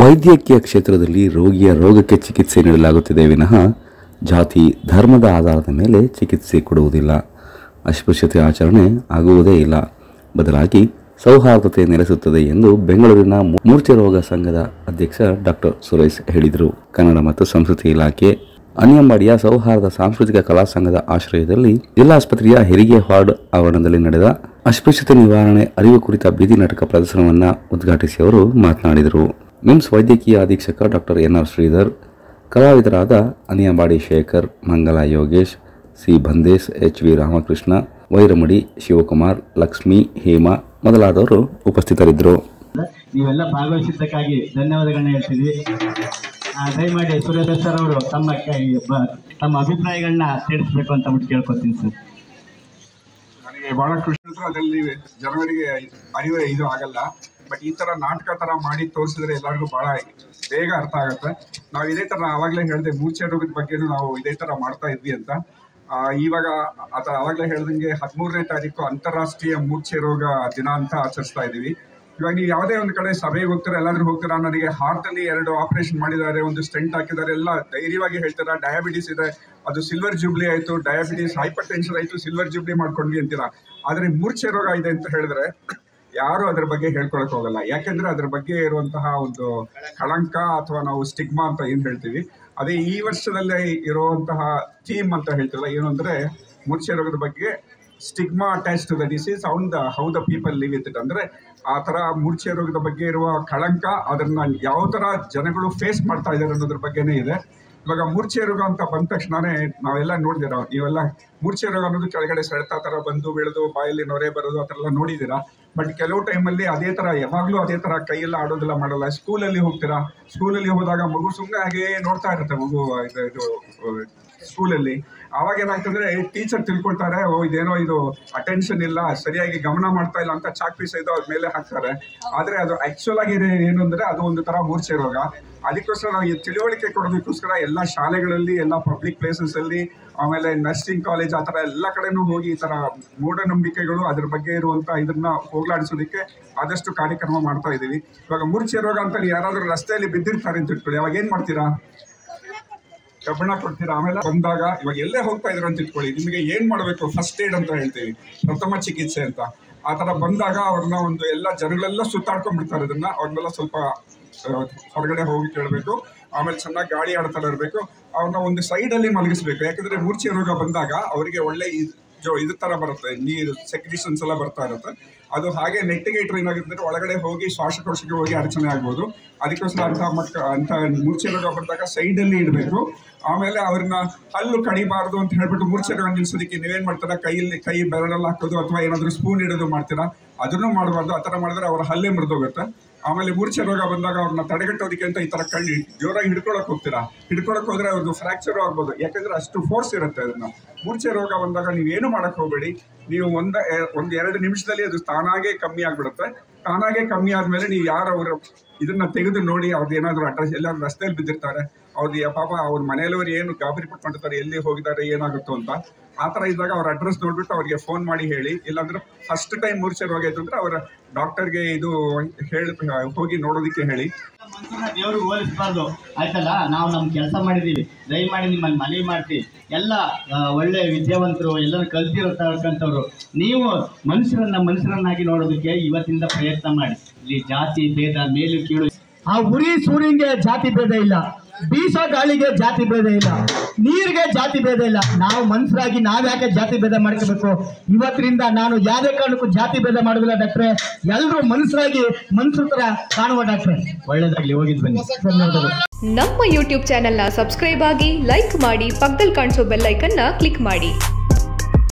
ವೈದ್ಯಕೀಯ ಕ್ಷೇತ್ರದಲ್ಲಿ ರೋಗಿಯ ರೋಗಕ್ಕೆ ಚಿಕಿತ್ಸೆ ನೀಡಲಾಗುತ್ತಿದೆ ವಿನಃ ಜಾತಿ ಧರ್ಮದ ಆಧಾರದ ಮೇಲೆ ಚಿಕಿತ್ಸೆ ಕೊಡುವುದಿಲ್ಲ ಅಸ್ಪೃಶ್ಯತೆ ಆಚರಣೆ ಆಗುವುದೇ ಇಲ್ಲ ಬದಲಾಗಿ ಸೌಹಾರ್ದತೆ ನೆಲೆಸುತ್ತದೆ ಎಂದು ಬೆಂಗಳೂರಿನ ಮೂರ್ಛೆ ರೋಗ ಸಂಘದ ಅಧ್ಯಕ್ಷ ಡಾಕ್ಟರ್ ಸುರೇಶ್ ಹೇಳಿದರು ಕನ್ನಡ ಮತ್ತು ಸಂಸ್ಕೃತಿ ಇಲಾಖೆ ಅನಿಯಂಬಾಡಿಯ ಸೌಹಾರ್ದ ಸಾಂಸ್ಕೃತಿಕ ಕಲಾ ಸಂಘದ ಆಶ್ರಯದಲ್ಲಿ ಜಿಲ್ಲಾಸ್ಪತ್ರೆಯ ಹೆರಿಗೆ ವಾರ್ಡ್ ಆವರಣದಲ್ಲಿ ನಡೆದ ಅಸ್ಪೃಶ್ಯತೆ ನಿವಾರಣೆ ಅರಿವು ಕುರಿತ ಬೀದಿ ನಾಟಕ ಪ್ರದರ್ಶನವನ್ನು ಉದ್ಘಾಟಿಸಿ ಅವರು ಮಾತನಾಡಿದರು ಮಿಮ್ಸ್ ವೈದ್ಯಕೀಯ ಅಧೀಕ್ಷಕ ಡಾಕ್ಟರ್ ಎನ್ಆರ್ ಶ್ರೀಧರ್ ಕಲಾವಿದರಾದ Aniyambadi Shekhar Mangala Yogesh C Bandesh H V Ramakrishna Vairamudi Shivakumar Lakshmi Hema ಮೊದಲಾದವರು ಉಪಸ್ಥಿತರಿದ್ದರು ನೀವೆಲ್ಲ ಭಾಗವಹಿಸಿದ್ದಕ್ಕಾಗಿ ಧನ್ಯವಾದಗಳನ್ನ ಹೇಳ್ತೀವಿ ಆ, ದಯಮಾಡಿ ಸುರೇಶ್ ಸರ್ ಅವರು ತಮ್ಮ ಕೈ ಬ- ತಮ್ಮ ಅಭಿಪ್ರಾಯಗಳನ್ನ ತಿಳಿಸ್ಬೇಕು ಅಂತ ಬಿಟ್ಟು ಕೇಳ್ಕೊತೀನಿ ಸರ್ ನನಗೆ ಬಹಳ ಖುಷಿ ಅಂದ್ರೆ ಅದರಲ್ಲಿ ಜನರಿಗೆ ಅರಿವು ಇದು ಆಗಲ್ಲ ಬಟ್ ಈ ತರ ನಾಟಕ ತರ ಮಾಡಿ ತೋರಿಸಿದ್ರೆ ಎಲ್ಲರಿಗೂ ಬಹಳ ಬೇಗ ಅರ್ಥ ಆಗುತ್ತೆ ನಾವು ಇದೇ ತರ ಆವಾಗಲೇ ಹೇಳಿದೆ ಮೂರ್ಛೆ ರೋಗದ ಬಗ್ಗೆನೂ ನಾವು ಇದೇ ತರ ಮಾಡ್ತಾ ಇದ್ವಿ ಅಂತ ಆ, ಇವಾಗ ಆತ ಆವಾಗಲೇ ಹೇಳ್ದಂಗೆ ಹದಿಮೂರನೇ ತಾರೀಕು ಅಂತಾರಾಷ್ಟ್ರೀಯ ಮೂರ್ಛೆ ರೋಗ ದಿನ ಅಂತ ಆಚರಿಸ್ತಾ ಇದೀವಿ ಇವಾಗ ನೀವು ಯಾವುದೇ ಒಂದು ಕಡೆ ಸಭೆಗೆ ಹೋಗ್ತೀರಾ ಎಲ್ಲಾದ್ರೂ ಹೋಗ್ತೀರಾ ನನಗೆ ಹಾರ್ಟ್ ಅಲ್ಲಿ ಎರಡು ಆಪರೇಷನ್ ಮಾಡಿದ್ದಾರೆ ಒಂದು ಸ್ಟೆಂಟ್ ಹಾಕಿದ್ದಾರೆ ಎಲ್ಲ ಧೈರ್ಯವಾಗಿ ಹೇಳ್ತೀರಾ ಡಯಾಬಿಟಿಸ್ ಇದೆ ಅದು ಸಿಲ್ವರ್ ಜುಬ್ಲಿ ಆಯ್ತು ಡಯಾಬಿಟಿಸ್ ಹೈಪರ್ ಟೆನ್ಷನ್ ಆಯ್ತು ಸಿಲ್ವರ್ ಜುಬ್ಲಿ ಮಾಡ್ಕೊಂಡ್ವಿ ಅಂತೀರಾ ಆದ್ರೆ ಮೂರ್ಛೆ ರೋಗ ಇದೆ ಅಂತ ಹೇಳಿದ್ರೆ ಯಾರು ಅದ್ರ ಬಗ್ಗೆ ಹೇಳ್ಕೊಳಕ್ ಹೋಗಲ್ಲ ಯಾಕೆಂದ್ರೆ ಅದ್ರ ಬಗ್ಗೆ ಇರುವಂತಹ ಒಂದು ಕಳಂಕ ಅಥವಾ ನಾವು ಸ್ಟಿಗ್ಮಾ ಅಂತ ಏನ್ ಹೇಳ್ತೀವಿ ಅದೇ ಈ ವರ್ಷದಲ್ಲೇ ಇರುವಂತಹ ಥೀಮ್ ಅಂತ ಹೇಳ್ತಿಲ್ಲ ಏನು ಅಂದ್ರೆ ಮೂರ್ಛೆ ರೋಗದ ಬಗ್ಗೆ stigma attach to the disease on the how the people live with it ಅಂದ್ರೆ ಆ ತರ ಮೂರ್ಛೆ ರೋಗದ ಬಗ್ಗೆ ಇರುವ ಕಳಂಕ ಅದನ್ನ ಯಾವ ತರ ಜನಗಳು ಫೇಸ್ ಮಾಡ್ತಾ ಇದ್ದಾರೆ ಅನ್ನೋದ್ರ ಬಗ್ಗೆನೇ ಇದೆ ಇವಾಗ ಮೂರ್ಛೆ ರೋಗ ಅಂತ ಬಂದ ತಕ್ಷಣನೇ ನಾವೆಲ್ಲ ನೋಡಿದಿರ ನೀವೆಲ್ಲ ಮೂರ್ಛೆ ರೋಗ ಅನ್ನೋದು ಕೆಳಗಡೆ ಸೆಳೆತ ತರ ಬಂದು ಬೀಳೋದು ಬಾಯಲ್ಲಿ ನೊರೆ ಬರೋದು ಆ ಥರ ಎಲ್ಲ ನೋಡಿದ್ದೀರಾ ಬಟ್ ಕೆಲವು ಟೈಮಲ್ಲಿ ಅದೇ ತರ ಯಾವಾಗ್ಲೂ ಅದೇ ತರ ಕೈಯೆಲ್ಲ ಆಡೋದಿಲ್ಲ ಮಾಡಲ್ಲ ಸ್ಕೂಲಲ್ಲಿ ಹೋಗ್ತೀರಾ ಸ್ಕೂಲಲ್ಲಿ ಹೋದಾಗ ಮಗು ಸುಮ್ಮನೆ ಹಾಗೆ ನೋಡ್ತಾ ಇರುತ್ತೆ ಮಗು ಇದು ಇದು ಸ್ಕೂಲಲ್ಲಿ ಅವಾಗ ಏನಾಗ್ತಂದ್ರೆ ಟೀಚರ್ ತಿಳ್ಕೊಳ್ತಾರೆ ಓ ಇದೇನೋ ಇದು ಅಟೆನ್ಷನ್ ಇಲ್ಲ ಸರಿಯಾಗಿ ಗಮನ ಮಾಡ್ತಾ ಇಲ್ಲ ಅಂತ ಚಾಕ್ ಪೀಸ್ ಇದು ಅದ್ರ ಮೇಲೆ ಹಾಕ್ತಾರೆ ಆದ್ರೆ ಅದು ಆಕ್ಚುಲ್ ಆಗಿ ಇದೆ ಏನು ಅಂದ್ರೆ ಅದು ಒಂದು ತರ ಮೂರ್ಛೆ ರೋಗ ಅದಕ್ಕೋಸ್ಕರ ನಾವು ಈ ತಿಳುವಳಿಕೆ ಕೊಡೋದಕ್ಕೋಸ್ಕರ ಎಲ್ಲ ಶಾಲೆಗಳಲ್ಲಿ ಎಲ್ಲ ಪಬ್ಲಿಕ್ ಪ್ಲೇಸಸ್ ಅಲ್ಲಿ ಆಮೇಲೆ ನರ್ಸಿಂಗ್ ಕಾಲೇಜ್ ಆ ಥರ ಎಲ್ಲ ಕಡೆನೂ ಹೋಗಿ ಈ ತರ ಮೂಢನಂಬಿಕೆಗಳು ಅದ್ರ ಬಗ್ಗೆ ಇರುವಂತ ಇದನ್ನ ಹೋಗ್ಲಾಡಿಸೋದಕ್ಕೆ ಆದಷ್ಟು ಕಾರ್ಯಕ್ರಮ ಮಾಡ್ತಾ ಇದೀವಿ ಇವಾಗ ಮೂರ್ಛೆ ರೋಗ ಅಂತ ಯಾರಾದ್ರೂ ರಸ್ತೆಯಲ್ಲಿ ಬಿದ್ದಿರ್ತಾರೆ ಅಂತ ಇಟ್ಕೊಳ್ಳಿ ಅವಾಗ ಏನ್ ಮಾಡ್ತೀರಾ ಕಬ್ಬಣ ಕೊಡ್ತೀರಾ ಆಮೇಲೆ ಬಂದಾಗ ಇವಾಗ ಎಲ್ಲೇ ಹೋಗ್ತಾ ಇದ್ರ ಅಂತ ಇಟ್ಕೊಳ್ಳಿ ನಿಮಗೆ ಏನ್ ಮಾಡಬೇಕು ಫಸ್ಟ್ ಏಡ್ ಅಂತ ಹೇಳ್ತೀವಿ ಪ್ರಥಮ ಚಿಕಿತ್ಸೆ ಅಂತ ಆ ತರ ಬಂದಾಗ ಅವ್ರನ್ನ ಒಂದು ಎಲ್ಲ ಜನಗಳೆಲ್ಲ ಸುತ್ತಾಡ್ಕೊಂಡ್ಬಿಡ್ತಾರೆ ಇದನ್ನ ಅವ್ರನ್ನೆಲ್ಲ ಸ್ವಲ್ಪ ಆ, ಹೊರಗಡೆ ಹೋಗಿ ಕೇಳಬೇಕು ಆಮೇಲೆ ಚೆನ್ನಾಗಿ ಗಾಳಿ ಆಡ್ತಾ ಇರಬೇಕು ಅವ್ರನ್ನ ಒಂದು ಸೈಡ್ ಅಲ್ಲಿ ಮಲಗಿಸ್ಬೇಕು ಯಾಕಂದ್ರೆ ಮೂರ್ಛೆ ರೋಗ ಬಂದಾಗ ಅವರಿಗೆ ಒಳ್ಳೆ ಇದ್- ಜೋ ಇದು ತರ ಬರುತ್ತೆ ನೀರು ಸೆಕ್ರಿಷನ್ಸ್ ಎಲ್ಲ ಬರ್ತಾ ಇರುತ್ತೆ ಅದು ಹಾಗೆ ನೆಟ್ಟಿಗೆ ಇಟ್ಟರೆ ಏನಾಗುತ್ತೆ ಒಳಗಡೆ ಹೋಗಿ ಶ್ವಾಸಕೋಶಕ್ಕೆ ಹೋಗಿ ಅಡಚಣೆ ಆಗ್ಬೋದು ಅದಕ್ಕೋಸ್ಕರ ಅಂತ ಮಕ್ಕ ಅಂತ ಮೂರ್ಛೆ ರೋಗ ಬಂದಾಗ ಸೈಡ್ ಅಲ್ಲಿ ಇಡಬೇಕು ಆಮೇಲೆ ಅವ್ರನ್ನ ಹಲ್ಲು ಕಡಿಬಾರ್ದು ಅಂತ ಹೇಳ್ಬಿಟ್ಟು ಮೂರ್ಛೆ ರೋಗ ನಿಲ್ಸೋದಕ್ಕೆ ನೀವೇನ್ ಮಾಡ್ತೀರಾ ಕೈಯಲ್ಲಿ ಕೈ ಬೆರಳಲ್ಲಿ ಹಾಕೋದು ಅಥವಾ ಏನಾದ್ರು ಸ್ಪೂನ್ ಇಡೋದು ಮಾಡ್ತೀರಾ ಅದನ್ನು ಮಾಡಬಾರ್ದು ಆ ಥರ ಮಾಡಿದ್ರೆ ಅವ್ರ ಹಲ್ಲೆ ಮುರಿದೋಗುತ್ತೆ ಆಮೇಲೆ ಮೂರ್ಛೆ ರೋಗ ಬಂದಾಗ ಅವ್ರನ್ನ ತಡೆಗಟ್ಟೋದಕ್ಕೆ ಅಂತ ಈ ತರ ಕಣ್ಣು ಜೋರಾಗಿ ಹಿಡ್ಕೊಳಕ್ ಹೋಗ್ತೀರಾ ಹಿಡ್ಕೊಳಕ್ ಹೋದ್ರೆ ಅವ್ರದ್ದು ಫ್ರಾಕ್ಚರ್ ಆಗ್ಬೋದು ಯಾಕಂದ್ರೆ ಅಷ್ಟು ಫೋರ್ಸ್ ಇರುತ್ತೆ ಅದನ್ನ ಮೂರ್ಛೆ ರೋಗ ಬಂದಾಗ ನೀವೇನು ಮಾಡಕ್ ಹೋಗ್ಬೇಡಿ ನೀವು ಒಂದ ಎ- ಒಂದ್ ಎರಡು ನಿಮಿಷದಲ್ಲಿ ಅದು ತಾನಾಗೆ ಕಮ್ಮಿ ಆಗ್ಬಿಡುತ್ತೆ ತಾನಾಗೆ ಕಮ್ಮಿ ಆದ್ಮೇಲೆ ನೀವು ಯಾರು ಅವ್ರ ಇದನ್ನ ತೆಗೆದು ನೋಡಿ ಅವ್ರದ್ದು ಏನಾದ್ರು ಅಡ್ರೆಸ್ ಎಲ್ಲಾದ್ರೂ ರಸ್ತೆಯಲ್ಲಿ ಬಿದ್ದಿರ್ತಾರೆ ಅವ್ರದ್ದು ಯಾ- ಪಾಪ ಅವ್ರ ಮನೆಯಲ್ಲವ್ರು ಏನು ಗಾಬರಿ ಪಟ್ಕೊಂಡಿರ್ತಾರೆ ಎಲ್ಲಿ ಹೋಗಿದ್ದಾರೆ ಏನಾಗುತ್ತೋ ಅಂತ ಆ ಥರ ಇದ್ದಾಗ ಅವ್ರ ಅಡ್ರೆಸ್ ನೋಡ್ಬಿಟ್ಟು ಅವ್ರಿಗೆ ಫೋನ್ ಮಾಡಿ ಹೇಳಿ ಇಲ್ಲಾಂದ್ರೆ ಫಸ್ಟ್ ಟೈಮ್ ಮೂರ್ಛೆ ರೋಗ ಇತ್ತು ಅಂದ್ರೆ ಅವರ ಡಾಕ್ಟರ್ಗೆ ಇದು ಹೇಳಿ ಹೋಗಿ ನೋಡೋದಕ್ಕೆ ಹೇಳಿ ಮನ್ಸನ್ನ ದೇವ್ರಿಗೆ ಹೋಲಿಸ್ಬಾರ್ದು ಆಯ್ತಲ್ಲ ನಾವು ನಮ್ಮ ಕೆಲಸ ಮಾಡಿದೀವಿ ದಯಮಾಡಿ ನಿಮ್ಮಲ್ಲಿ ಮನವಿ ಮಾಡ್ತೀವಿ ಎಲ್ಲ ಆ, ಒಳ್ಳೆ ವಿದ್ಯಾವಂತರು ಎಲ್ಲ ಕಲ್ತಿರತಕ್ಕಂಥವ್ರು ನೀವು ಮನುಷ್ಯರನ್ನ ಮನುಷ್ಯರನ್ನಾಗಿ ನೋಡೋದಕ್ಕೆ ಇವತ್ತಿಂದ ಪ್ರಯತ್ನ ಮಾಡಿ ಇಲ್ಲಿ ಜಾತಿ ಭೇದ ಮೇಲು ಕೀಳು ಆ ಉರಿ ಸೂರ್ಯನ್ಗೆ ಜಾತಿ ಭೇದ ಇಲ್ಲ ಬೀಸೋ ಗಾಳಿಗೆ ಜಾತಿ ಭೇದ ಇಲ್ಲ ನೀರಿಗೆ ಜಾತಿ ಭೇದ ಇಲ್ಲ ನಾವು ಮನುಷ್ಯರಾಗಿ ನಾವ್ಯಾಕೆ ಜಾತಿ ಭೇದ ಮಾಡ್ಕೋಬೇಕು ಇವತ್ತಿನಿಂದ ನಾನು ಯಾವುದೇ ಕಾರಣಕ್ಕೂ ಜಾತಿ ಭೇದ ಮಾಡೋದಿಲ್ಲ ಡಾಕ್ಟ್ರೆ ಎಲ್ಲರೂ ಮನುಷ್ಯರಾಗಿ ಮನುಷ್ಯರ ತರ ಕಾಣುವ ಡಾಕ್ಟ್ರೆ ಒಳ್ಳೇದಾಗ್ಲಿ ಹೋಗಿದ್ ಬನ್ನಿ ಧನ್ಯವಾದಗಳು ನಮ್ಮ ಯೂಟ್ಯೂಬ್ ಚಾನೆಲ್ನ ಸಬ್ಸ್ಕ್ರೈಬ್ ಆಗಿ ಲೈಕ್ ಮಾಡಿ ಪಕ್ಕದಲ್ಲಿ ಕಾಣಿಸೋ ಬೆಲ್ ಐಕನ್ನ ಕ್ಲಿಕ್ ಮಾಡಿ